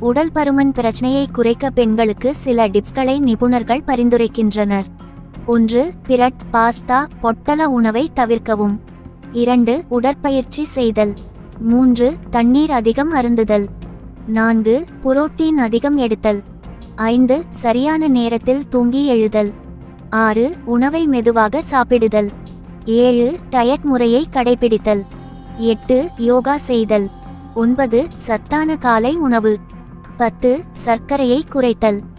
உடல் பருமன் பிரச்சனையை குறைக்க பெண்களுக்கு சில டிப்ஸ்களை நிபுணர்கள் பரிந்துரைக்கின்றனர் ஒன்று பிரெட் பாஸ்தா பொட்டல உணவை தவிர்க்கவும் இரண்டு உடற்பயிற்சி செய்தல் மூன்று தண்ணீர் அதிகம் அருந்துதல் நான்கு புரோட்டீன் அதிகம் எடுத்தல் ஐந்து சரியான நேரத்தில் தூங்கி எழுதல் ஆறு உணவை மெதுவாக சாப்பிடுதல் ஏழு டயட் முறையை கடைபிடித்தல் எட்டு யோகா செய்தல் ஒன்பது சத்தான காலை உணவு பத்து சர்க்கரையை குறைத்தல்